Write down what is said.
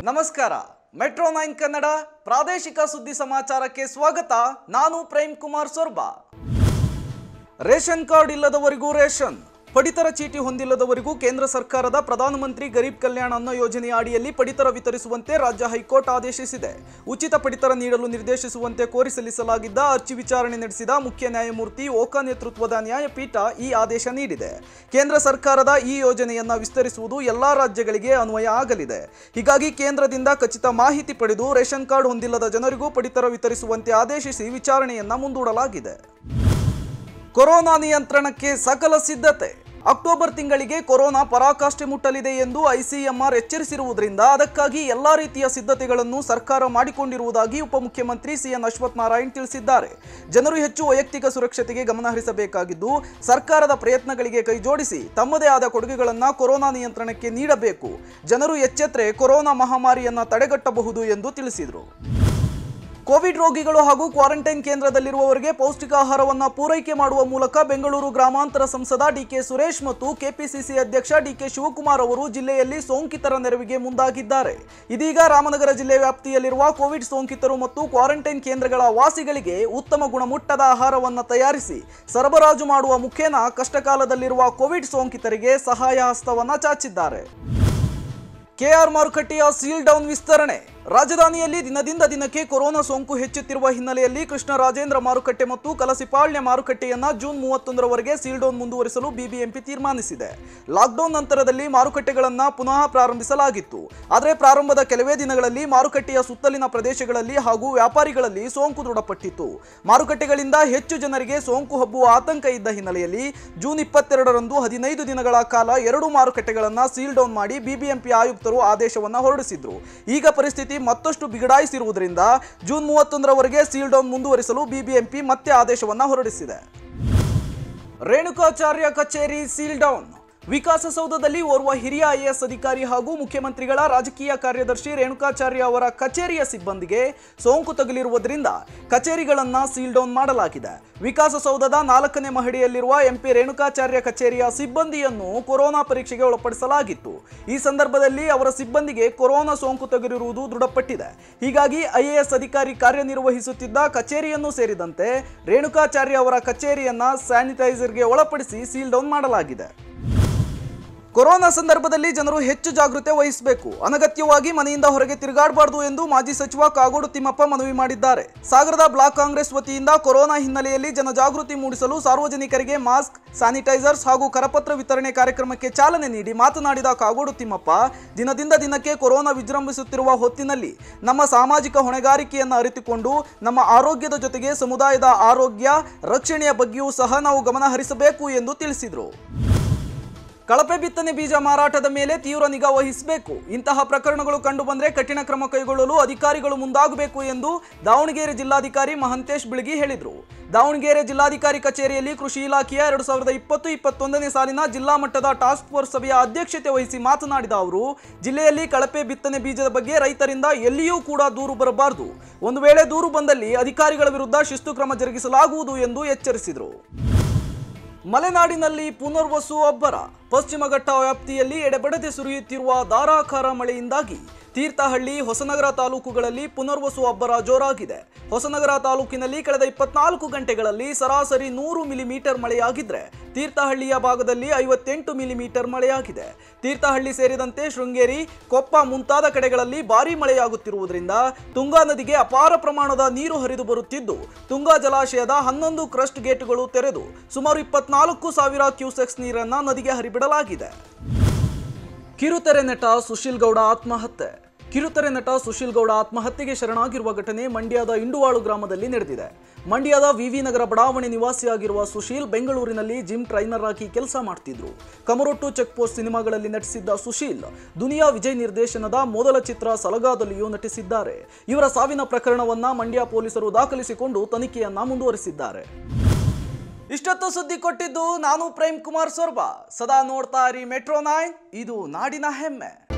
ನಮಸ್ಕಾರ metro nine Kannada ಪ್ರಾದೇಶಿಕ ಸುದ್ದಿ ಸಮಾಚಾರಕ್ಕೆ ಸ್ವಾಗತ ನಾನು ಪ್ರೇಮ್ ಕುಮಾರ್ ಸೊರ್ಬಾ ರೇಷನ್ ಕಾರ್ಡ್ ಇಲ್ಲದವರಿಗೂ ರೇಷನ್ ಪಡಿತರ ಚೀಟಿ ಹೊಂದಿಲ್ಲದವರಿಗೂ ಕೇಂದ್ರ ಸರ್ಕಾರದ ಪ್ರಧಾನಮಂತ್ರಿ ಗರೀಬ್ ಕಲ್ಯಾಣ ಅನ್ನ ಯೋಜನೆಯ ಅಡಿಯಲ್ಲಿ ಪಡಿತರ ವಿತರಿಸುವಂತೆ ರಾಜ್ಯ ಹೈಕೋರ್ಟ್ ಆದೇಶಿಸಿದೆ ಉಚಿತ ಪಡಿತರ ನೀಡಲು ನಿರ್ದೇಶಿಸುವಂತೆ ಕೋರಿ ಸಲ್ಲಿಸಲಾಗಿದ್ದ ಅರ್ಜಿ ವಿಚಾರಣೆ ನಡೆಸಿದ ಮುಖ್ಯ ನ್ಯಾಯಮೂರ್ತಿ ಓಕಾ ನೇತೃತ್ವದ ನ್ಯಾಯಪೀಠ ಈ ಆದೇಶ ನೀಡಿದೆ ಕೇಂದ್ರ ಸರ್ಕಾರದ ಈ ಯೋಜನೆಯನ್ನ ವಿಸ್ತರಿಸುವುದು ಎಲ್ಲಾ ರಾಜ್ಯಗಳಿಗೆ ಅನ್ವಯ ಆಗಲಿದೆ ಹೀಗಾಗಿ ಕೇಂದ್ರದಿಂದ ಖಚಿತ ಮಾಹಿತಿ ಪಡೆದು ರೇಷನ್ ಕಾರ್ಡ್ ಹೊಂದಿಲ್ಲದ ಜನರಿಗೂ ಪಡಿತರ ವಿತರಿಸುವಂತೆ ಆದೇಶಿಸಿ ವಿಚಾರಣೆಯನ್ನ ಮುಂದೂಡಲಾಗಿದೆ ಕೊರೋನಾ ನಿಯಂತ್ರಣಕ್ಕೆ ಸಕಲ ಸಿದ್ಧತೆ ಅಕ್ಟೋಬರ್ ತಿಂಗಳಿಗೆ ಕೊರೋನಾ ಪರಾಕಾಷ್ಠೆ ಮುಟ್ಟಲಿದೆ ಎಂದು ಐಸಿಎಂಆರ್ ಎಚ್ಚರಿಸಿರುವುದರಿಂದ ಅದಕ್ಕಾಗಿ ಎಲ್ಲಾ ರೀತಿಯ ಸಿದ್ಧತೆಗಳನ್ನು ಸರ್ಕಾರ ಮಾಡಿಕೊಂಡಿರುವುದಾಗಿ ಉಪಮುಖ್ಯಮಂತ್ರಿ ಸಿಎನ್ ಅಶ್ವಥ್ ನಾರಾಯಣ್ ತಿಳಿಸಿದ್ದಾರೆ ಜನರು ಹೆಚ್ಚು ವೈಯಕ್ತಿಕ ಸುರಕ್ಷತೆಗೆ ಗಮನ ಹರಿಸಬೇಕಾಗಿದ್ದು ಸರ್ಕಾರದ ಪ್ರಯತ್ನಗಳಿಗೆ ಕೈಜೋಡಿಸಿ ತಮ್ಮದೇ ಆದ ಕೊಡುಗೆಗಳನ್ನು ಕೊರೋನಾ ನಿಯಂತ್ರಣಕ್ಕೆ ನೀಡಬೇಕು ಜನರು ಎಚ್ಚೆತ್ತರೆ ಕೊರೋನಾ ಮಹಾಮಾರಿಯನ್ನ ತಡೆಗಟ್ಟಬಹುದು ಎಂದು ತಿಳಿಸಿದರು ಕೋವಿಡ್ ರೋಗಿಗಳು ಹಾಗೂ ಕ್ವಾರಂಟೈನ್ ಕೇಂದ್ರದಲ್ಲಿರುವವರಿಗೆ ಪೌಷ್ಟಿಕಾಹಾರವನ್ನು ಪೂರೈಕೆ ಮಾಡುವ ಮೂಲಕ ಬೆಂಗಳೂರು ಗ್ರಾಮಾಂತರ ಸಂಸದ ಡಿಕೆ ಸುರೇಶ್ ಮತ್ತು ಕೆಪಿಸಿಸಿ ಅಧ್ಯಕ್ಷ ಡಿಕೆ ಶಿವಕುಮಾರ್ ಅವರು ಜಿಲ್ಲೆಯಲ್ಲಿ ಸೋಂಕಿತರ ನೆರವಿಗೆ ಮುಂದಾಗಿದ್ದಾರೆ ಇದೀಗ ರಾಮನಗರ ಜಿಲ್ಲೆ ವ್ಯಾಪ್ತಿಯಲ್ಲಿರುವ ಕೋವಿಡ್ ಸೋಂಕಿತರು ಮತ್ತು ಕ್ವಾರಂಟೈನ್ ಕೇಂದ್ರಗಳ ವಾಸಿಗಳಿಗೆ ಉತ್ತಮ ಗುಣಮಟ್ಟದ ಆಹಾರವನ್ನು ತಯಾರಿಸಿ ಸರಬರಾಜು ಮಾಡುವ ಮುಖೇನ ಕಷ್ಟಕಾಲದಲ್ಲಿರುವ ಕೋವಿಡ್ ಸೋಂಕಿತರಿಗೆ ಸಹಾಯ ಹಸ್ತವನ್ನು ಚಾಚಿದ್ದಾರೆ ಕೆಆರ್ ಮಾರುಕಟ್ಟೆಯ ಸೀಲ್ ಡೌನ್ ವಿಸ್ತರಣೆ ರಾಜಧಾನಿಯಲ್ಲಿ ದಿನದಿಂದ ದಿನಕ್ಕೆ ಕೊರೋನಾ ಸೋಂಕು ಹೆಚ್ಚುತ್ತಿರುವ ಹಿನ್ನೆಲೆಯಲ್ಲಿ ಕೃಷ್ಣರಾಜೇಂದ್ರ ಮಾರುಕಟ್ಟೆ ಮತ್ತು ಕಲಸಿಪಾಳ್ಯ ಮಾರುಕಟ್ಟೆಯನ್ನ ಜೂನ್ ಮೂವತ್ತೊಂದರವರೆಗೆ ಸೀಲ್ ಡೌನ್ ಮುಂದುವರಿಸಲು ಬಿಬಿಎಂಪಿ ತೀರ್ಮಾನಿಸಿದೆ ಲಾಕ್ಡೌನ್ ನಂತರದಲ್ಲಿ ಮಾರುಕಟ್ಟೆಗಳನ್ನ ಪುನಃ ಪ್ರಾರಂಭಿಸಲಾಗಿತ್ತು ಆದರೆ ಪ್ರಾರಂಭದ ಕೆಲವೇ ದಿನಗಳಲ್ಲಿ ಮಾರುಕಟ್ಟೆಯ ಸುತ್ತಲಿನ ಪ್ರದೇಶಗಳಲ್ಲಿ ಹಾಗೂ ವ್ಯಾಪಾರಿಗಳಲ್ಲಿ ಸೋಂಕು ದೃಢಪಟ್ಟಿತ್ತು ಮಾರುಕಟ್ಟೆಗಳಿಂದ ಹೆಚ್ಚು ಜನರಿಗೆ ಸೋಂಕು ಹಬ್ಬುವ ಆತಂಕ ಇದ್ದ ಹಿನ್ನೆಲೆಯಲ್ಲಿ ಜೂನ್ ಇಪ್ಪತ್ತೆರಡರಂದು ಹದಿನೈದು ದಿನಗಳ ಕಾಲ ಎರಡು ಮಾರುಕಟ್ಟೆಗಳನ್ನ ಸೀಲ್ ಡೌನ್ ಮಾಡಿ ಬಿಬಿಎಂಪಿ ಆಯುಕ್ತರು ಆದೇಶವನ್ನ ಹೊರಡಿಸಿದ್ರು ಈಗ ಪರಿಸ್ಥಿತಿ ಮತ್ತಷ್ಟು ಬಿಗಡಾಯಿಸಿರುವುದರಿಂದ ಜೂನ್ ಮೂವತ್ತೊಂದರವರೆಗೆ ಸೀಲ್ ಡೌನ್ ಮುಂದುವರಿಸಲು ಬಿಬಿಎಂಪಿ ಮತ್ತೆ ಆದೇಶವನ್ನ ಹೊರಡಿಸಿದೆ ರೇಣುಕಾಚಾರ್ಯ ಕಚೇರಿ ಸೀಲ್ ಡೌನ್ ವಿಕಾಸಸೌಧದಲ್ಲಿ ಓರ್ವ ಹಿರಿಯ ಐಎಎಸ್ ಅಧಿಕಾರಿ ಹಾಗೂ ಮುಖ್ಯಮಂತ್ರಿಗಳ ರಾಜಕೀಯ ಕಾರ್ಯದರ್ಶಿ ರೇಣುಕಾಚಾರ್ಯ ಅವರ ಕಚೇರಿಯ ಸಿಬ್ಬಂದಿಗೆ ಸೋಂಕು ತಗುಲಿರುವುದರಿಂದ ಕಚೇರಿಗಳನ್ನ ಸೀಲ್ ಡೌನ್ ಮಾಡಲಾಗಿದೆ ವಿಕಾಸಸೌಧದ ನಾಲ್ಕನೇ ಮಹಡಿಯಲ್ಲಿರುವ ಎಂಪಿ ರೇಣುಕಾಚಾರ್ಯ ಕಚೇರಿಯ ಸಿಬ್ಬಂದಿಯನ್ನು ಕೊರೋನಾ ಪರೀಕ್ಷೆಗೆ ಒಳಪಡಿಸಲಾಗಿತ್ತು ಈ ಸಂದರ್ಭದಲ್ಲಿ ಅವರ ಸಿಬ್ಬಂದಿಗೆ ಕೊರೋನಾ ಸೋಂಕು ತಗುಲಿರುವುದು ದೃಢಪಟ್ಟಿದೆ ಹೀಗಾಗಿ ಐಎಎಸ್ ಅಧಿಕಾರಿ ಕಾರ್ಯನಿರ್ವಹಿಸುತ್ತಿದ್ದ ಕಚೇರಿಯನ್ನು ಸೇರಿದಂತೆ ರೇಣುಕಾಚಾರ್ಯ ಅವರ ಕಚೇರಿಯನ್ನ ಸ್ಯಾನಿಟೈಸರ್ಗೆ ಒಳಪಡಿಸಿ ಸೀಲ್ ಡೌನ್ ಮಾಡಲಾಗಿದೆ ಕೊರೋನಾ ಸಂದರ್ಭದಲ್ಲಿ ಜನರು ಹೆಚ್ಚು ಜಾಗೃತೆ ವಹಿಸಬೇಕು ಅನಗತ್ಯವಾಗಿ ಮನೆಯಿಂದ ಹೊರಗೆ ತಿರುಗಾಡಬಾರದು ಎಂದು ಮಾಜಿ ಸಚಿವ ಕಾಗೋಡು ತಿಮ್ಮಪ್ಪ ಮನವಿ ಮಾಡಿದ್ದಾರೆ ಸಾಗರದ ಬ್ಲಾಕ್ ಕಾಂಗ್ರೆಸ್ ವತಿಯಿಂದ ಕೊರೋನಾ ಹಿನ್ನೆಲೆಯಲ್ಲಿ ಜನಜಾಗೃತಿ ಮೂಡಿಸಲು ಸಾರ್ವಜನಿಕರಿಗೆ ಮಾಸ್ಕ್ ಸ್ಯಾನಿಟೈಸರ್ಸ್ ಹಾಗೂ ಕರಪತ್ರ ವಿತರಣೆ ಕಾರ್ಯಕ್ರಮಕ್ಕೆ ಚಾಲನೆ ನೀಡಿ ಮಾತನಾಡಿದ ಕಾಗೋಡು ತಿಮ್ಮಪ್ಪ ದಿನದಿಂದ ದಿನಕ್ಕೆ ಕೊರೋನಾ ವಿಜೃಂಭಿಸುತ್ತಿರುವ ಹೊತ್ತಿನಲ್ಲಿ ನಮ್ಮ ಸಾಮಾಜಿಕ ಹೊಣೆಗಾರಿಕೆಯನ್ನು ಅರಿತುಕೊಂಡು ನಮ್ಮ ಆರೋಗ್ಯದ ಜೊತೆಗೆ ಸಮುದಾಯದ ಆರೋಗ್ಯ ರಕ್ಷಣೆಯ ಬಗ್ಗೆಯೂ ಸಹ ನಾವು ಗಮನ ಹರಿಸಬೇಕು ಎಂದು ತಿಳಿಸಿದರು ಕಳಪೆ ಬಿತ್ತನೆ ಬೀಜ ಮಾರಾಟದ ಮೇಲೆ ತೀವ್ರ ನಿಗಾ ವಹಿಸಬೇಕು ಇಂತಹ ಪ್ರಕರಣಗಳು ಕಂಡುಬಂದರೆ ಕಠಿಣ ಕ್ರಮ ಕೈಗೊಳ್ಳಲು ಅಧಿಕಾರಿಗಳು ಮುಂದಾಗಬೇಕು ಎಂದು ದಾವಣಗೆರೆ ಜಿಲ್ಲಾಧಿಕಾರಿ ಮಹಂತೇಶ್ ಬಿಳಗಿ ಹೇಳಿದರು ದಾವಣಗೆರೆ ಜಿಲ್ಲಾಧಿಕಾರಿ ಕಚೇರಿಯಲ್ಲಿ ಕೃಷಿ ಇಲಾಖೆಯ ಎರಡು ಸಾವಿರದ ಇಪ್ಪತ್ತು ಇಪ್ಪತ್ತೊಂದನೇ ಸಾಲಿನ ಜಿಲ್ಲಾ ಮಟ್ಟದ ಟಾಸ್ಕ್ ಫೋರ್ಸ್ ಸಭೆಯ ಅಧ್ಯಕ್ಷತೆ ವಹಿಸಿ ಮಾತನಾಡಿದ ಅವರು ಜಿಲ್ಲೆಯಲ್ಲಿ ಕಳಪೆ ಬಿತ್ತನೆ ಬೀಜದ ಬಗ್ಗೆ ರೈತರಿಂದ ಎಲ್ಲಿಯೂ ಕೂಡ ದೂರು ಬರಬಾರದು ಒಂದು ವೇಳೆ ದೂರು ಬಂದಲ್ಲಿ ಅಧಿಕಾರಿಗಳ ವಿರುದ್ಧ ಶಿಸ್ತು ಕ್ರಮ ಜರುಗಿಸಲಾಗುವುದು ಎಂದು ಎಚ್ಚರಿಸಿದರು ಮಲೆನಾಡಿನಲ್ಲಿ ಪುನರ್ವಸು ಅಬ್ಬರ ಪಶ್ಚಿಮ ಘಟ್ಟ ವ್ಯಾಪ್ತಿಯಲ್ಲಿ ಎಡೆಬಡದೆ ಸುರಿಯುತ್ತಿರುವ ಧಾರಾಕಾರ ಮಳೆಯಿಂದಾಗಿ ತೀರ್ಥಹಳ್ಳಿ ಹೊಸನಗರ ತಾಲೂಕುಗಳಲ್ಲಿ ಪುನರ್ವಸು ಅಬ್ಬರ ಜೋರಾಗಿದೆ ಹೊಸನಗರ ತಾಲೂಕಿನಲ್ಲಿ ಕಳೆದ ಇಪ್ಪತ್ನಾಲ್ಕು ಗಂಟೆಗಳಲ್ಲಿ ಸರಾಸರಿ ನೂರು ಮಿಲಿಮೀಟರ್ ಮಳೆಯಾಗಿದ್ರೆ ತೀರ್ಥಹಳ್ಳಿಯ ಭಾಗದಲ್ಲಿ ಐವತ್ತೆಂಟು ಮಿಲಿಮೀಟರ್ ಮಳೆಯಾಗಿದೆ ತೀರ್ಥಹಳ್ಳಿ ಸೇರಿದಂತೆ ಶೃಂಗೇರಿ ಕೊಪ್ಪ ಮುಂತಾದ ಕಡೆಗಳಲ್ಲಿ ಭಾರೀ ಮಳೆಯಾಗುತ್ತಿರುವುದರಿಂದ ತುಂಗಾ ನದಿಗೆ ಅಪಾರ ಪ್ರಮಾಣದ ನೀರು ಹರಿದು ಬರುತ್ತಿದ್ದು ತುಂಗಾ ಜಲಾಶಯದ ಹನ್ನೊಂದು ಕ್ರಸ್ಟ್ ಗೇಟ್ಗಳು ತೆರೆದು ಸುಮಾರು ಇಪ್ಪತ್ನಾಲ್ಕು ಸಾವಿರ ಕ್ಯೂಸೆಕ್ಸ್ ನೀರನ್ನ ನದಿಗೆ ಹರಿಬಿಡಲಾಗಿದೆ ಕಿರುತೆರೆ ನಟ ಸುಶೀಲ್ ಗೌಡ ಆತ್ಮಹತ್ಯೆ ಕಿರುತೆರೆ ನಟ ಸುಶೀಲ್ ಗೌಡ ಆತ್ಮಹತ್ಯೆಗೆ ಶರಣಾಗಿರುವ ಘಟನೆ ಮಂಡ್ಯದ ಇಂಡುವಾಳು ಗ್ರಾಮದಲ್ಲಿ ನಡೆದಿದೆ ಮಂಡ್ಯದ ವಿವಿ ನಗರ ಬಡಾವಣೆ ನಿವಾಸಿಯಾಗಿರುವ ಸುಶೀಲ್ ಬೆಂಗಳೂರಿನಲ್ಲಿ ಜಿಮ್ ಟ್ರೈನರ್ ಆಗಿ ಕೆಲಸ ಮಾಡ್ತಿದ್ರು ಕಮರೊಟ್ಟು ಚೆಕ್ ಪೋಸ್ಟ್ ಸಿನಿಮಾಗಳಲ್ಲಿ ನಟಿಸಿದ್ದ ಸುಶೀಲ್ ದುನಿಯಾ ವಿಜಯ್ ನಿರ್ದೇಶನದ ಮೊದಲ ಚಿತ್ರ ಸಲಗಾದಲ್ಲಿಯೂ ನಟಿಸಿದ್ದಾರೆ ಇವರ ಸಾವಿನ ಪ್ರಕರಣವನ್ನ ಮಂಡ್ಯ ಪೊಲೀಸರು ದಾಖಲಿಸಿಕೊಂಡು ತನಿಖೆಯನ್ನ ಮುಂದುವರಿಸಿದ್ದಾರೆ ಇಷ್ಟೊತ್ತು ಸುದ್ದಿ ಕೊಟ್ಟಿದ್ದು ನಾನು ಪ್ರೇಮ್ ಕುಮಾರ್ ಸೊರ್ಬಾ ಸದಾ ನೋಡ್ತಾ ಇರಿ ಮೆಟ್ರೋ ನೈನ್ ಇದು ನಾಡಿನ ಹೆಮ್ಮೆ